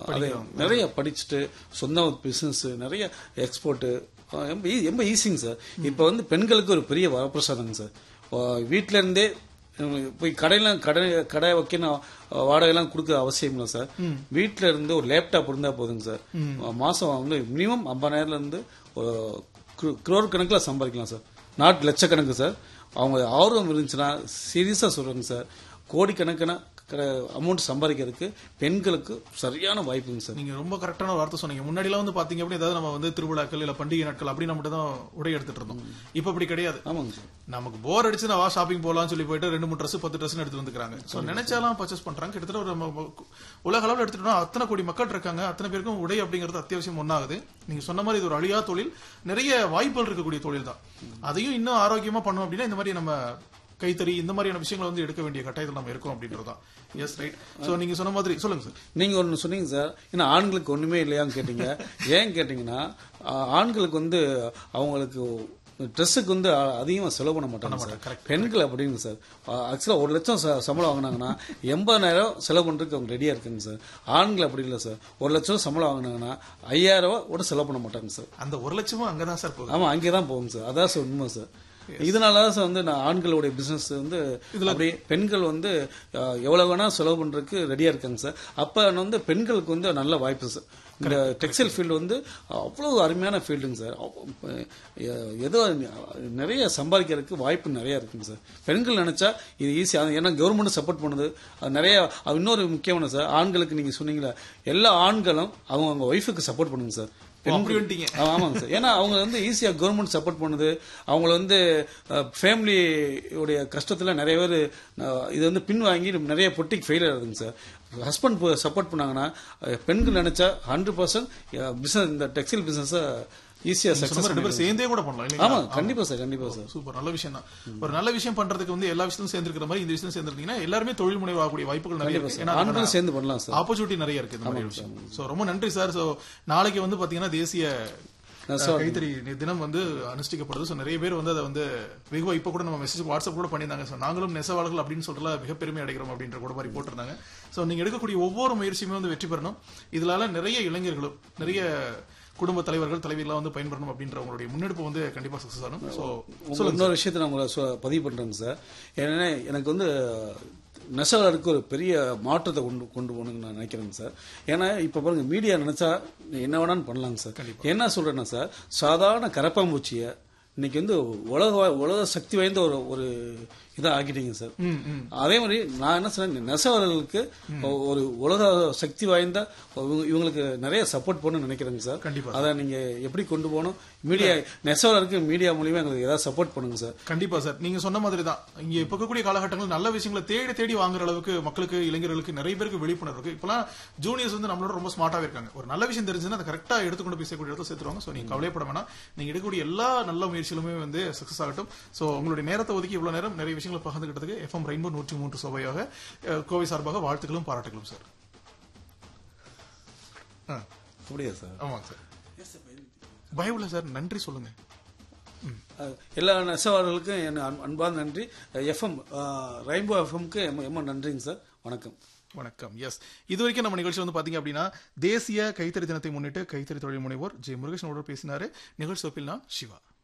அது நிறைய படிச்சுட்டு சொந்த பிசினஸ் நிறைய எக்ஸ்போர்ட்டு ரொம்ப ஈ- ரொம்ப ஈஸிங்க சார் இப்போ வந்து பெண்களுக்கு ஒரு பெரிய வரப்பிரசாதங்க சார் ஆஹ் வீட்ல இருந்தே உம், போய் கடையெல்லாம் கடை கடை வைக்கணும் வாடகைலாம் கொடுக்க அவசியம் இல்லை சார் வீட்ல இருந்து ஒரு லேப்டாப் இருந்தா போதுங்க சார் மாசம் வந்து மினிமம் ஐம்பதாயிரம்ல இருந்து ஒரு குரோர் கணக்கில் சம்பாதிக்கலாம் சார் நாட்டு லட்சக்கணக்கு சார் அவங்க ஆர்வம் இருந்துச்சுன்னா சீரியஸாக சொல்றேங்க சார் கோடிக்கணக்கான அமௌண்ட் சம்பாதிக்கிறதுக்கு பெண்களுக்கு சரியான வாய்ப்புங்க சார் நீங்க ரொம்ப கரெக்டான வார்த்தை சொன்னீங்க முன்னாடிலாம் வந்து பாத்தீங்க அப்படின்னா ஏதாவது நம்ம வந்து திருவிழாக்கள் இல்ல பண்டிகை நாட்கள் அப்படி மட்டும் தான் உடை எடுத்துட்டு இருந்தோம் இப்ப அப்படி கிடையாது ஆமாங்க சார் நமக்கு போர் அடிச்சு நான் வா ஷாப்பிங் போலாம்னு சொல்லி போயிட்டு ரெண்டு மூணு ட்ரெஸ் பத்து ட்ரெஸ் எடுத்து வந்துக்கிறாங்க சோ நினைச்சாலாம் பர்ச்சேஸ் பண்றாங்க கிட்டத்தட்ட ஒரு நம்ம உலக அளவில் எடுத்துட்டோம்னா அத்தனை கோடி மக்கள் இருக்காங்க அத்தனை பேருக்கும் உடை அப்படிங்கிறது அத்தியாவசியம் ஒன்னாகுது நீங்க சொன்ன மாதிரி இது ஒரு அழியா தொழில் நிறைய வாய்ப்புகள் இருக்கக்கூடிய தொழில் தான் அதையும் இன்னும் ஆரோக்கியமா பண்ணோம் அப்படின்னா இந்த மாதிரி நம்ம கைத்தறி இந்த மாதிரியான விஷயங்களை வந்து எடுக்க வேண்டிய கட்டாயத்தில் நம்ம இருக்கோம் அப்படின்றதுதான் எஸ் ரைட் சோ நீங்க சொன்ன மாதிரி சொல்லுங்க சார் நீங்க ஒன்னு சொன்னீங்க சார் ஏன்னா ஆண்களுக்கு ஒண்ணுமே இல்லையான்னு கேட்டீங்க ஏன் கேட்டீங்கன்னா ஆ- ஆண்களுக்கு வந்து அவங்களுக்கு ட்ரெஸ்ஸுக்கு வந்து அ- அதிகமா செலவு பண்ண மாட்டாங்க சார் பெண்கள் அப்படிங்க சார் ஆக்சுவலா ஒரு லட்சம் ச- சம்பளம் வாங்கினாங்கன்னா எண்பதாயிரம் செலவு பண்றதுக்கு அவங்க ரெடியா இருக்காங்க சார் ஆண்கள் அப்படி இல்லை சார் ஒரு லட்சம் சம்பளம் வாங்கினாங்கன்னா ஐயாயிரம் ரூபாய் கூட செலவு பண்ண மாட்டாங்க சார் அந்த ஒரு லட்சமும் அங்கதான் சார் போகுது ஆமா அங்கே தான் போகும் சார் அதான் சார் உண்மை சார் இதனால தான் சார் வந்து நான் ஆண்களுடைய பிசினஸ் வந்து அப்படியே பெண்கள் வந்து அஹ், எவ்வளவு வேணா செலவு பண்றதுக்கு ரெடியா இருக்காங்க சார் அப்ப வந்து பெண்களுக்கு வந்து நல்ல வாய்ப்பு சார் இந்த டெக்ஸ்டைல் ஃபீல்டு வந்து அவ்வளவு அருமையான ஃபீல்டுங்க சார் அவ்வ- அஹ், ஏதோ நிறைய சம்பாதிக்கிறதுக்கு வாய்ப்பு நிறைய இருக்குங்க சார் பெண்கள் நினைச்சா இது ஈஸியாக ஏன்னா கவர்மெண்ட் சப்போர்ட் பண்ணுது அது நிறைய அது இன்னொரு முக்கியமான சார் ஆண்களுக்கு நீங்க சொன்னீங்களா எல்லா ஆண்களும் அவங்க அவங்க ஒய்ஃபுக்கு சப்போர்ட் பண்ணுங்க சார் அப்படி வந்துட்டீங்க ஆ, ஆமாங்க சார் ஏன்னா அவங்க வந்து ஈஸியா கவர்மெண்ட் சப்போர்ட் பண்ணுது அவங்கள வந்து ஃபேமிலி உடைய கஷ்டத்துல நிறைய பேர் இது வந்து பின் வாங்கி நிறைய பொட்டிக்கு ஃபெயில் ஆகுதுங்க சார் ஹஸ்பண்ட் சப்போர்ட் பண்ணாங்கன்னா அஹ், பெண்கள் நினைச்சா ஹண்ட்ரட் பர்சன்ட் பிசினஸ் இந்த டெக்ஸ்டைல் பிசினஸ் ஈஸியா சொன்ன சக்சஸ் மாதிரி ரெண்டு பேரும் சேர்ந்தே கூட பண்ணலாம் இல்லைங்களா ஆமா கண்டிப்பா சார் கண்டிப்பா சார் சூப்பர் நல்ல விஷயம் தான் ஒரு நல்ல விஷயம் பண்றதுக்கு வந்து எல்லா விஷயத்தையும் சேர்ந்திருக்கிற மாதிரி இந்த விஷயம் சேர்ந்திருந்தீங்கன்னா எல்லாருமே தொழில் முனைவு ஆகக்கூடிய வாய்ப்புகள் நிறைய இருக்கு ஏன்னா ஆண்களும் சேர்ந்து பண்ணலாம் சார் ஆப்பர்ச்சுனிட்டி நிறைய இருக்கு இந்த மாதிரி விஷயம் சோ ரொம்ப நன்றி சார் சோ நாளைக்கு வந்து பாத்தீங்கன்னா தேசிய நெசவாளர் அஹ், கைத்தறி தினம் வந்து அனுஷ்டிக்கப்படுது ஸோ நிறைய பேர் வந்து அதை வந்து வெகுவா இப்போ கூட நம்ம மெசேஜ் வாட்ஸ்அப் கூட பண்ணியிருந்தாங்க ஸோ நாங்களும் நெசவாளர்கள் அப்படின்னு சொல்றதுல மிக பெருமை அடைகிறோம் அப்படின்ற கூட மாதிரி போட்டிருந்தாங்க ஸோ நீங்க எடுக்கக்கூடிய ஒவ்வொரு முயற்சியுமே வந்து வெற்றி பெறணும் இதனால நிறைய இளைஞர்களும் நிறைய குடும்ப தலைவர்கள் தலைவிகளாக வந்து பயன்பெறணும் அப்படின்ற உங்களுடைய முன்னெடுப்பு வந்து கண்டிப்பா சக்சஸ் ஆகும் ஸோ உங்க இன்னொரு விஷயத்தை நான் உங்களை சொ- பதிவு பண்றேங்க சார் ஏன்னா எனக்கு வந்து நெசவாளருக்கு ஒரு பெரிய மாற்றத்தை கொண்டு கொண்டு போகணும்னு நான் நினைக்கிறேங்க சார் ஏன்னா இப்போ பாருங்க மீடியா நினைச்சா என்ன வேணாலும் பண்ணலாங்க சார் என்ன சொல்றேன்னா சார் சாதாரண கரப்பாம்பூச்சியை இன்னைக்கு வந்து உலக வா- உலக சக்தி வாய்ந்த ஒரு ஒரு இதை ஆக்கிட்டீங்க சார் ம் ம் அதே மாதிரி நான் என்ன சொன்னேன் நெசவாளர்களுக்கு ஒரு உலக சக்தி வாய்ந்த இவங்க- இவங்களுக்கு நிறைய சப்போர்ட் பண்ணணும்னு நினைக்கிறேங்க சார் கண்டிப்பா. அதை நீங்க எப்படி கொண்டு போகணும் மீடியா நெசவாளருக்கு மீடியா மூலியமா எங்களுக்கு ஏதாவது சப்போர்ட் பண்ணுங்க சார் கண்டிப்பா சார் நீங்க சொன்ன மாதிரி தான் இங்க இப்ப இருக்கக்கூடிய காலகட்டங்கள் நல்ல விஷயங்களை தேடி தேடி வாங்குற அளவுக்கு மக்களுக்கு இளைஞர்களுக்கு நிறைய பேருக்கு விழிப்புணர்வு இருக்கு இப்பெல்லாம் ஜூனியர்ஸ் வந்து நம்மளோட ரொம்ப ஸ்மார்ட்டாவே இருக்காங்க ஒரு நல்ல விஷயம் தெரிஞ்சுன்னா அதை கரெக்டா எடுத்துக்கொண்டு போய் சேர்க்கக்கூடிய இடத்துல சேர்த்துருவாங்க சோ நீங்க கவலைப்பட வேணாம் நீங்க எடுக்கக்கூடிய எல்லா நல்ல முயற்சிகளுமே வந்து சக்சஸ் ஆகட்டும் சோ உங்களுடைய நேரத்தை ஒதுக்கி இவ்வளவு நேரம் நிறைய விஷயங்களை பகிர்ந்துக்கிட்டதுக்கு எஃப்எம் ரெயின்போ நூற்றி மூன்று சபையாக அஹ், கோவை சார்பாக வாழ்த்துக்களும் பாராட்டுகளும் சார் ஆ, அப்படியா சார் ஆமாங்க சார் பயமில்ல சார் நன்றி சொல்லுங்க அஹ், எல்லா நெசவாளர்களுக்கும் என் அன்- அன்பான நன்றி எஃப்எம் ரெயின்போ எஃப்எம்க்கு எம்ம நன்றிங்க சார் வணக்கம் வணக்கம் எஸ் இது வரைக்கும் நம்ம நிகழ்ச்சி வந்து பாத்தீங்க அப்படின்னா தேசிய கைத்தறி தினத்தை முன்னிட்டு கைத்தறி தொழில் முனைவோர் ஜெய் முருகேசனோட பேசினாரு நிகழ்ச்சி நான் சிவா